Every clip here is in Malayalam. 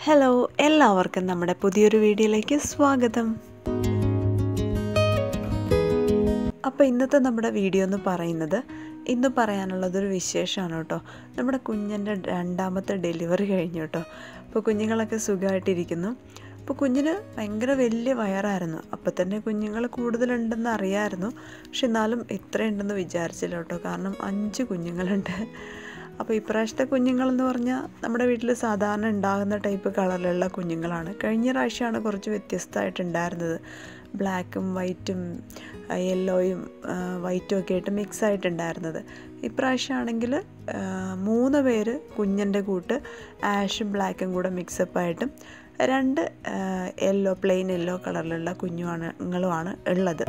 ഹലോ എല്ലാവർക്കും നമ്മുടെ പുതിയൊരു വീഡിയോയിലേക്ക് സ്വാഗതം അപ്പോൾ ഇന്നത്തെ നമ്മുടെ വീഡിയോ എന്ന് പറയുന്നത് ഇന്ന് പറയാനുള്ളതൊരു വിശേഷമാണ് കേട്ടോ നമ്മുടെ കുഞ്ഞിൻ്റെ രണ്ടാമത്തെ ഡെലിവറി കഴിഞ്ഞു കേട്ടോ അപ്പോൾ കുഞ്ഞുങ്ങളൊക്കെ സുഖമായിട്ടിരിക്കുന്നു അപ്പോൾ കുഞ്ഞിന് ഭയങ്കര വലിയ വയറായിരുന്നു അപ്പോൾ തന്നെ കുഞ്ഞുങ്ങൾ കൂടുതലുണ്ടെന്ന് അറിയാമായിരുന്നു പക്ഷെ എന്നാലും ഇത്രയുണ്ടെന്ന് വിചാരിച്ചില്ല കേട്ടോ കാരണം അഞ്ച് കുഞ്ഞുങ്ങളുണ്ട് അപ്പോൾ ഇപ്രാവശ്യത്തെ കുഞ്ഞുങ്ങളെന്ന് പറഞ്ഞാൽ നമ്മുടെ വീട്ടിൽ സാധാരണ ഉണ്ടാകുന്ന ടൈപ്പ് കളറിലുള്ള കുഞ്ഞുങ്ങളാണ് കഴിഞ്ഞ പ്രാവശ്യമാണ് കുറച്ച് വ്യത്യസ്തമായിട്ടുണ്ടായിരുന്നത് ബ്ലാക്കും വൈറ്റും യെല്ലോയും വൈറ്റും ഒക്കെ ആയിട്ട് മിക്സ് ആയിട്ടുണ്ടായിരുന്നത് ഇപ്രാവശ്യമാണെങ്കിൽ മൂന്ന് പേര് കുഞ്ഞിൻ്റെ കൂട്ട് ആഷും ബ്ലാക്കും കൂടെ മിക്സപ്പായിട്ടും രണ്ട് യെല്ലോ പ്ലെയിൻ യെല്ലോ കളറിലുള്ള കുഞ്ഞുങ്ങളുമാണ് ഉള്ളത്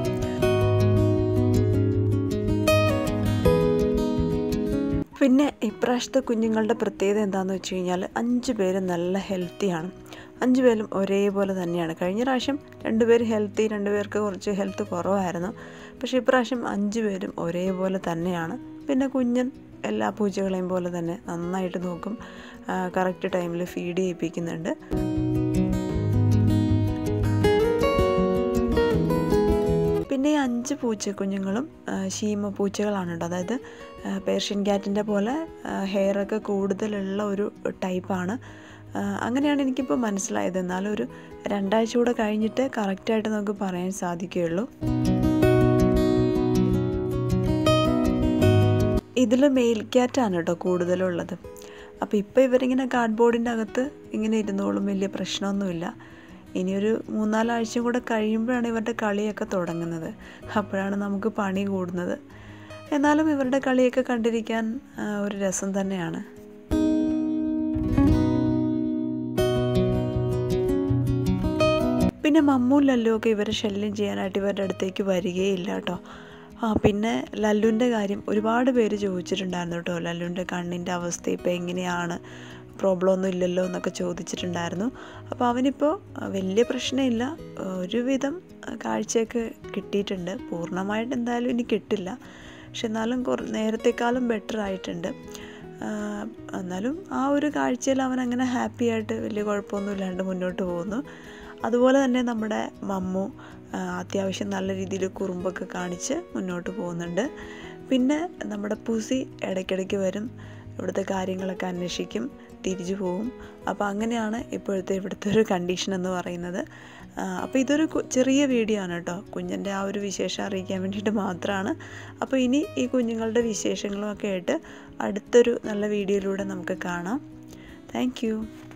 പിന്നെ ഇപ്രാവശ്യത്തെ കുഞ്ഞുങ്ങളുടെ പ്രത്യേകത എന്താണെന്ന് വെച്ച് കഴിഞ്ഞാൽ അഞ്ച് പേര് നല്ല ഹെൽത്തിയാണ് അഞ്ച് പേരും ഒരേപോലെ തന്നെയാണ് കഴിഞ്ഞ പ്രാവശ്യം രണ്ടുപേര് ഹെൽത്തി രണ്ടുപേർക്ക് കുറച്ച് ഹെൽത്ത് കുറവായിരുന്നു പക്ഷേ ഇപ്രാവശ്യം അഞ്ച് പേരും ഒരേപോലെ തന്നെയാണ് പിന്നെ കുഞ്ഞൻ എല്ലാ പൂച്ചകളെയും പോലെ തന്നെ നന്നായിട്ട് നോക്കും കറക്റ്റ് ടൈമിൽ ഫീഡ് ചെയ്യിപ്പിക്കുന്നുണ്ട് പിന്നെ ഈ അഞ്ച് പൂച്ചക്കുഞ്ഞുങ്ങളും ശീമ പൂച്ചകളാണ് കേട്ടോ അതായത് പേർഷ്യൻ ക്യാറ്റിൻ്റെ പോലെ ഹെയറൊക്കെ കൂടുതലുള്ള ഒരു ടൈപ്പാണ് അങ്ങനെയാണ് എനിക്കിപ്പോൾ മനസ്സിലായത് എന്നാലും ഒരു രണ്ടാഴ്ച കൂടെ കഴിഞ്ഞിട്ട് കറക്റ്റായിട്ട് നമുക്ക് പറയാൻ സാധിക്കുകയുള്ളൂ ഇതിൽ മെയിൽ ക്യാറ്റാണ് കേട്ടോ കൂടുതലുള്ളത് അപ്പോൾ ഇപ്പോൾ ഇവരിങ്ങനെ കാർഡ്ബോർഡിൻ്റെ അകത്ത് ഇങ്ങനെ ഇരുന്നോളും വലിയ പ്രശ്നമൊന്നുമില്ല ഇനിയൊരു മൂന്നാലാഴ്ച കൂടെ കഴിയുമ്പോഴാണ് ഇവരുടെ കളിയൊക്കെ തുടങ്ങുന്നത് അപ്പോഴാണ് നമുക്ക് പണി കൂടുന്നത് എന്നാലും ഇവരുടെ കളിയൊക്കെ കണ്ടിരിക്കാൻ ഒരു രസം തന്നെയാണ് പിന്നെ മമ്മൂ ലല്ലു ഒക്കെ ഇവരെ ശല്യം ചെയ്യാനായിട്ട് ഇവരുടെ അടുത്തേക്ക് വരികയില്ല കേട്ടോ ആ പിന്നെ ലല്ലുവിൻ്റെ കാര്യം ഒരുപാട് പേര് ചോദിച്ചിട്ടുണ്ടായിരുന്നു കേട്ടോ ലല്ലുവിൻ്റെ കണ്ണിൻ്റെ അവസ്ഥ ഇപ്പോൾ എങ്ങനെയാണ് പ്രോബ്ലം ഒന്നും ഇല്ലല്ലോ എന്നൊക്കെ ചോദിച്ചിട്ടുണ്ടായിരുന്നു അപ്പോൾ അവനിപ്പോൾ വലിയ പ്രശ്നമില്ല ഒരുവിധം കാഴ്ചയൊക്കെ കിട്ടിയിട്ടുണ്ട് പൂർണ്ണമായിട്ട് എന്തായാലും ഇനി കിട്ടില്ല പക്ഷെ എന്നാലും കുറ നേരത്തെക്കാളും ബെറ്റർ ആയിട്ടുണ്ട് എന്നാലും ആ ഒരു കാഴ്ചയിൽ അവൻ അങ്ങനെ ഹാപ്പി ആയിട്ട് വലിയ കുഴപ്പമൊന്നും ഇല്ലാണ്ട് മുന്നോട്ട് പോകുന്നു അതുപോലെ തന്നെ നമ്മുടെ മമ്മു അത്യാവശ്യം നല്ല രീതിയിൽ കുറുമ്പൊക്കെ കാണിച്ച് മുന്നോട്ട് പോകുന്നുണ്ട് പിന്നെ നമ്മുടെ പുസി ഇടയ്ക്കിടയ്ക്ക് വരും ഇവിടുത്തെ കാര്യങ്ങളൊക്കെ അന്വേഷിക്കും തിരിച്ചു പോവും അപ്പോൾ അങ്ങനെയാണ് ഇപ്പോഴത്തെ ഇവിടുത്തെ ഒരു കണ്ടീഷൻ എന്ന് പറയുന്നത് അപ്പോൾ ഇതൊരു ചെറിയ വീഡിയോ ആണ് കേട്ടോ കുഞ്ഞിൻ്റെ ആ ഒരു വിശേഷം അറിയിക്കാൻ വേണ്ടിയിട്ട് മാത്രമാണ് അപ്പോൾ ഇനി ഈ കുഞ്ഞുങ്ങളുടെ വിശേഷങ്ങളും ഒക്കെ ആയിട്ട് അടുത്തൊരു നല്ല വീഡിയോയിലൂടെ നമുക്ക് കാണാം താങ്ക്